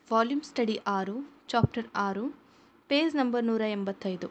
volume study ಆರು chapter ಆರು page number ನೂರ ಎಂಬತ್ತೈದು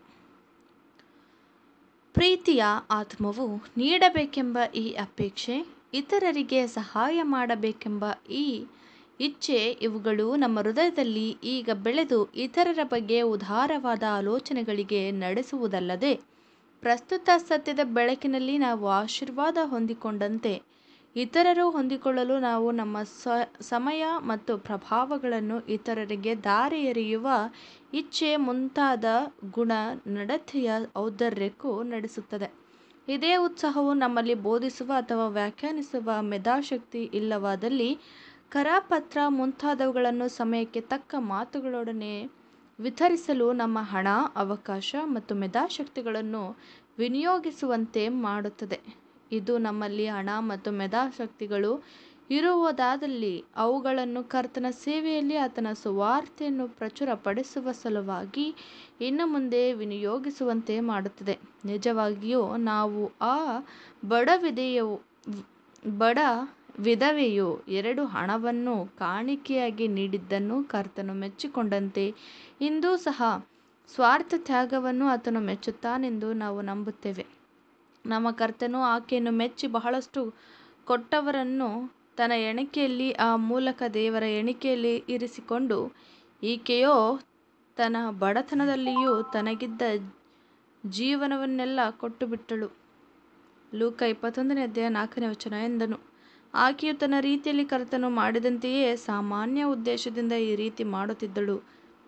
ಪ್ರೀತಿಯ ಆತ್ಮವು ನೀಡಬೇಕೆಂಬ ಈ ಅಪೇಕ್ಷೆ ಇತರರಿಗೆ ಸಹಾಯ ಮಾಡಬೇಕೆಂಬ ಈ ಇಚ್ಛೆ ಇವುಗಳು ನಮ್ಮ ಹೃದಯದಲ್ಲಿ ಈಗ ಬೆಳೆದು ಇತರರ ಬಗ್ಗೆ ಉದಾರವಾದ ಆಲೋಚನೆಗಳಿಗೆ ನಡೆಸುವುದಲ್ಲದೆ ಪ್ರಸ್ತುತ ಸತ್ಯದ ಬೆಳಕಿನಲ್ಲಿ ನಾವು ಆಶೀರ್ವಾದ ಹೊಂದಿಕೊಂಡಂತೆ ಇತರರು ಹೊಂದಿಕೊಳ್ಳಲು ನಾವು ನಮ್ಮ ಸ ಸಮಯ ಮತ್ತು ಪ್ರಭಾವಗಳನ್ನು ಇತರರಿಗೆ ದಾರಿ ಎರೆಯುವ ಇಚ್ಛೆ ಮುಂತಾದ ಗುಣ ನಡತೆಯ ಔದಾರ್ಯಕ್ಕೂ ನಡೆಸುತ್ತದೆ ಇದೇ ಉತ್ಸಾಹವು ನಮ್ಮಲ್ಲಿ ಬೋಧಿಸುವ ಅಥವಾ ವ್ಯಾಖ್ಯಾನಿಸುವ ಮೇಧಾಶಕ್ತಿ ಇಲ್ಲವಾದಲ್ಲಿ ಕರಪತ್ರ ಮುಂತಾದವುಗಳನ್ನು ಸಮಯಕ್ಕೆ ತಕ್ಕ ಮಾತುಗಳೊಡನೆ ವಿತರಿಸಲು ನಮ್ಮ ಹಣ ಅವಕಾಶ ಮತ್ತು ಮೇಧಾಶಕ್ತಿಗಳನ್ನು ವಿನಿಯೋಗಿಸುವಂತೆ ಮಾಡುತ್ತದೆ ಇದು ನಮ್ಮಲ್ಲಿ ಹಣ ಮತ್ತು ಮೇಧಾಶಕ್ತಿಗಳು ಇರುವುದಾದಲ್ಲಿ ಅವುಗಳನ್ನು ಕರ್ತನ ಸೇವೆಯಲ್ಲಿ ಆತನ ಸುವಾರ್ತೆಯನ್ನು ಪ್ರಚುರಪಡಿಸುವ ಸಲುವಾಗಿ ಇನ್ನು ಮುಂದೆ ವಿನಿಯೋಗಿಸುವಂತೆ ಮಾಡುತ್ತದೆ ನಿಜವಾಗಿಯೂ ನಾವು ಆ ಬಡ ವಿಧೆಯು ಬಡ ವಿಧವೆಯು ಎರಡು ಹಣವನ್ನು ಕಾಣಿಕೆಯಾಗಿ ನೀಡಿದ್ದನ್ನು ಕರ್ತನು ಮೆಚ್ಚಿಕೊಂಡಂತೆ ಇಂದೂ ಸಹ ಸ್ವಾರ್ಥ ತ್ಯಾಗವನ್ನು ಆತನು ಮೆಚ್ಚುತ್ತಾನೆಂದು ನಾವು ನಂಬುತ್ತೇವೆ ನಮ್ಮ ಕರ್ತನು ಆಕೆಯನ್ನು ಮೆಚ್ಚಿ ಬಹಳಷ್ಟು ಕೊಟ್ಟವರನ್ನು ತನ್ನ ಎಣಿಕೆಯಲ್ಲಿ ಆ ಮೂಲಕ ದೇವರ ಎಣಿಕೆಯಲ್ಲಿ ಇರಿಸಿಕೊಂಡು ಈಕೆಯೋ ತನ್ನ ಬಡತನದಲ್ಲಿಯೂ ತನಗಿದ್ದ ಜೀವನವನ್ನೆಲ್ಲ ಕೊಟ್ಟುಬಿಟ್ಟಳು ಲೂಕ ಇಪ್ಪತ್ತೊಂದನೇ ಅಧ್ಯಾಯ ನಾಲ್ಕನೇ ವಚನ ಎಂದನು ಆಕೆಯು ತನ್ನ ರೀತಿಯಲ್ಲಿ ಕರ್ತನು ಮಾಡಿದಂತೆಯೇ ಸಾಮಾನ್ಯ ಉದ್ದೇಶದಿಂದ ಈ ರೀತಿ ಮಾಡುತ್ತಿದ್ದಳು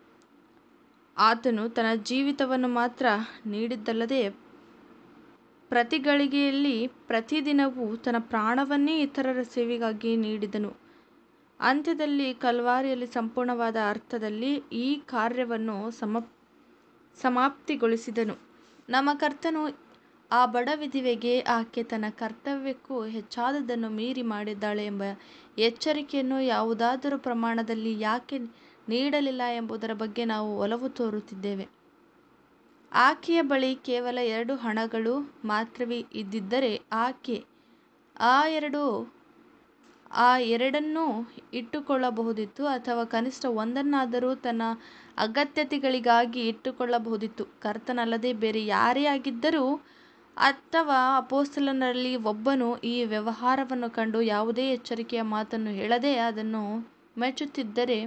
ಆತನು ತನ್ನ ಜೀವಿತವನ್ನು ಮಾತ್ರ ನೀಡಿದ್ದಲ್ಲದೆ ಪ್ರತಿ ಗಳಿಗೆಯಲ್ಲಿ ಪ್ರತಿದಿನವೂ ತನ್ನ ಪ್ರಾಣವನ್ನೇ ಇತರರ ಸೇವೆಗಾಗಿ ನೀಡಿದನು ಅಂತ್ಯದಲ್ಲಿ ಕಲ್ವಾರಿಯಲ್ಲಿ ಸಂಪೂರ್ಣವಾದ ಅರ್ಥದಲ್ಲಿ ಈ ಕಾರ್ಯವನ್ನು ಸಮ ಸಮಾಪ್ತಿಗೊಳಿಸಿದನು ನಮ್ಮ ಕರ್ತನು ಆ ಬಡ ವಿಧವೆಗೆ ಆಕೆ ತನ್ನ ಕರ್ತವ್ಯಕ್ಕೂ ಹೆಚ್ಚಾದದನ್ನು ಮೀರಿ ಮಾಡಿದ್ದಾಳೆ ಎಂಬ ಎಚ್ಚರಿಕೆಯನ್ನು ಯಾವುದಾದರೂ ಪ್ರಮಾಣದಲ್ಲಿ ಯಾಕೆ ನೀಡಲಿಲ್ಲ ಎಂಬುದರ ಬಗ್ಗೆ ನಾವು ಒಲವು ತೋರುತ್ತಿದ್ದೇವೆ ಆಕೆಯ ಬಳಿ ಕೇವಲ ಎರಡು ಹಣಗಳು ಮಾತ್ರವೇ ಇದ್ದಿದ್ದರೆ ಆಕೆ ಆ ಎರಡು ಆ ಎರಡನ್ನೂ ಇಟ್ಟುಕೊಳ್ಳಬಹುದಿತ್ತು ಅಥವಾ ಕನಿಷ್ಠ ಒಂದನ್ನಾದರೂ ತನ್ನ ಅಗತ್ಯತೆಗಳಿಗಾಗಿ ಇಟ್ಟುಕೊಳ್ಳಬಹುದಿತ್ತು ಕರ್ತನಲ್ಲದೆ ಬೇರೆ ಯಾರೇ ಆಗಿದ್ದರೂ ಅಥವಾ ಅಪೋಸ್ತಲರಲ್ಲಿ ಒಬ್ಬನು ಈ ವ್ಯವಹಾರವನ್ನು ಕಂಡು ಯಾವುದೇ ಎಚ್ಚರಿಕೆಯ ಮಾತನ್ನು ಹೇಳದೆ ಅದನ್ನು ಮೆಚ್ಚುತ್ತಿದ್ದರೆ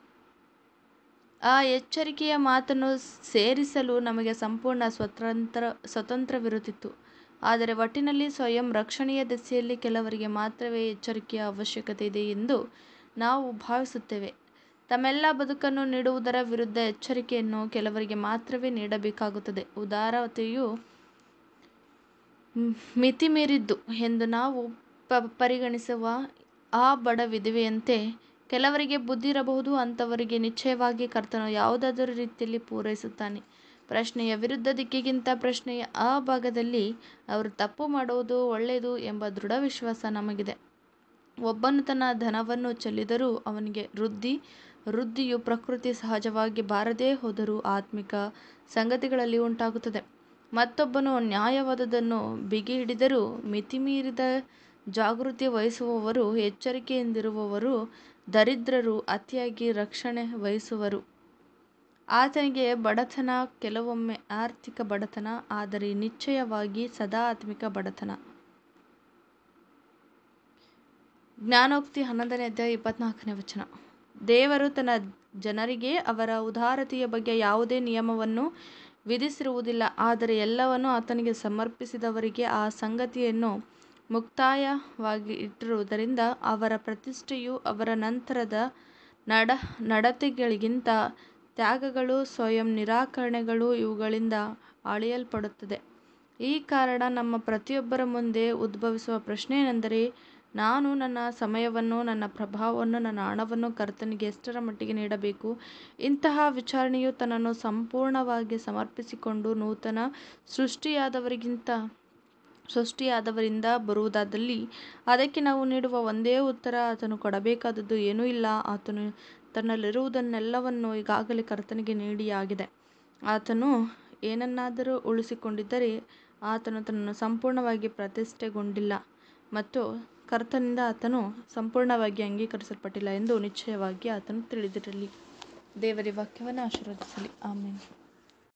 ಆ ಎಚ್ಚರಿಕೆಯ ಮಾತನ್ನು ಸೇರಿಸಲು ನಮಗೆ ಸಂಪೂರ್ಣ ಸ್ವತಂತ್ರ ಸ್ವತಂತ್ರವಿರುತ್ತಿತ್ತು ಆದರೆ ಒಟ್ಟಿನಲ್ಲಿ ಸ್ವಯಂ ರಕ್ಷಣೆಯ ದೆಸೆಯಲ್ಲಿ ಕೆಲವರಿಗೆ ಮಾತ್ರವೇ ಎಚ್ಚರಿಕೆಯ ಅವಶ್ಯಕತೆ ಇದೆ ಎಂದು ನಾವು ಭಾವಿಸುತ್ತೇವೆ ತಮ್ಮೆಲ್ಲ ಬದುಕನ್ನು ನೀಡುವುದರ ವಿರುದ್ಧ ಎಚ್ಚರಿಕೆಯನ್ನು ಕೆಲವರಿಗೆ ಮಾತ್ರವೇ ನೀಡಬೇಕಾಗುತ್ತದೆ ಉದಾರತೆಯು ಮಿತಿಮೀರಿದ್ದು ಎಂದು ನಾವು ಪ ಪರಿಗಣಿಸುವ ಆ ಬಡ ವಿಧವೆಯಂತೆ ಕೆಲವರಿಗೆ ಬುದ್ಧಿ ಇರಬಹುದು ಅಂಥವರಿಗೆ ನಿಶ್ಚಯವಾಗಿ ಕರ್ತನು ಯಾವುದಾದರೂ ರೀತಿಯಲ್ಲಿ ಪೂರೈಸುತ್ತಾನೆ ಪ್ರಶ್ನೆಯ ವಿರುದ್ಧ ದಿಕ್ಕಿಗಿಂತ ಪ್ರಶ್ನೆಯ ಆ ಭಾಗದಲ್ಲಿ ಅವರು ತಪ್ಪು ಮಾಡುವುದು ಒಳ್ಳೆಯದು ಎಂಬ ದೃಢ ವಿಶ್ವಾಸ ನಮಗಿದೆ ಒಬ್ಬನು ತನ್ನ ಧನವನ್ನು ಚೆಲ್ಲಿದರೂ ಅವನಿಗೆ ವೃದ್ಧಿ ವೃದ್ಧಿಯು ಪ್ರಕೃತಿ ಸಹಜವಾಗಿ ಬಾರದೇ ಹೋದರೂ ಆತ್ಮಿಕ ಸಂಗತಿಗಳಲ್ಲಿ ಉಂಟಾಗುತ್ತದೆ ಮತ್ತೊಬ್ಬನು ನ್ಯಾಯವಾದದನ್ನು ಬಿಗಿ ಹಿಡಿದರೂ ಮಿತಿಮೀರಿದ ಜಾಗೃತಿ ವಹಿಸುವವರು ಎಚ್ಚರಿಕೆಯಿಂದಿರುವವರು ದರಿದ್ರರು ಅತಿಯಾಗಿ ರಕ್ಷಣೆ ವಹಿಸುವರು ಆತನಿಗೆ ಬಡತನ ಕೆಲವೊಮ್ಮೆ ಆರ್ಥಿಕ ಬಡತನ ಆದರೆ ನಿಶ್ಚಯವಾಗಿ ಸದಾ ಆತ್ಮಿಕ ಬಡತನ ಜ್ಞಾನೋಕ್ತಿ ಹನ್ನೊಂದನೇ ಅಧ್ಯಾಯ ಇಪ್ಪತ್ನಾಲ್ಕನೇ ವಚನ ದೇವರು ತನ್ನ ಜನರಿಗೆ ಅವರ ಉದಾರತೆಯ ಬಗ್ಗೆ ಯಾವುದೇ ನಿಯಮವನ್ನು ವಿಧಿಸಿರುವುದಿಲ್ಲ ಆದರೆ ಎಲ್ಲವನ್ನೂ ಆತನಿಗೆ ಸಮರ್ಪಿಸಿದವರಿಗೆ ಆ ಸಂಗತಿಯನ್ನು ಮುಕ್ತಾಯವಾಗಿ ಇಟ್ಟಿರುವುದರಿಂದ ಅವರ ಪ್ರತಿಷ್ಠೆಯು ಅವರ ನಂತರದ ನಡ ನಡತೆಗಳಿಗಿಂತ ತ್ಯಾಗಗಳು ಸ್ವಯಂ ನಿರಾಕರಣೆಗಳು ಇವುಗಳಿಂದ ಅಳೆಯಲ್ಪಡುತ್ತದೆ ಈ ಕಾರಣ ನಮ್ಮ ಪ್ರತಿಯೊಬ್ಬರ ಮುಂದೆ ಉದ್ಭವಿಸುವ ಪ್ರಶ್ನೆಯೇನೆಂದರೆ ನಾನು ನನ್ನ ಸಮಯವನ್ನು ನನ್ನ ಪ್ರಭಾವವನ್ನು ನನ್ನ ಹಣವನ್ನು ಕರ್ತನಿಗೆ ಎಷ್ಟರ ಮಟ್ಟಿಗೆ ನೀಡಬೇಕು ಇಂತಹ ವಿಚಾರಣೆಯು ತನ್ನನ್ನು ಸಂಪೂರ್ಣವಾಗಿ ಸಮರ್ಪಿಸಿಕೊಂಡು ನೂತನ ಸೃಷ್ಟಿಯಾದವರಿಗಿಂತ ಸೃಷ್ಟಿಯಾದವರಿಂದ ಬರುವುದಾದಲ್ಲಿ ಅದಕ್ಕೆ ನಾವು ನೀಡುವ ಒಂದೇ ಉತ್ತರ ಆತನು ಕೊಡಬೇಕಾದದ್ದು ಏನೂ ಇಲ್ಲ ಆತನು ತನ್ನಲ್ಲಿರುವುದನ್ನೆಲ್ಲವನ್ನು ಈಗಾಗಲೇ ಕರ್ತನಿಗೆ ನೀಡಿಯಾಗಿದೆ ಆತನು ಏನನ್ನಾದರೂ ಉಳಿಸಿಕೊಂಡಿದ್ದರೆ ಆತನು ತನ್ನನ್ನು ಸಂಪೂರ್ಣವಾಗಿ ಪ್ರತಿಷ್ಠೆಗೊಂಡಿಲ್ಲ ಮತ್ತು ಕರ್ತನಿಂದ ಆತನು ಸಂಪೂರ್ಣವಾಗಿ ಅಂಗೀಕರಿಸಲ್ಪಟ್ಟಿಲ್ಲ ಎಂದು ನಿಶ್ಚಯವಾಗಿ ಆತನು ತಿಳಿದಿರಲಿ ದೇವರ ವಾಕ್ಯವನ್ನು ಆಶೀರ್ವದಿಸಲಿ ಆಮೇಲೆ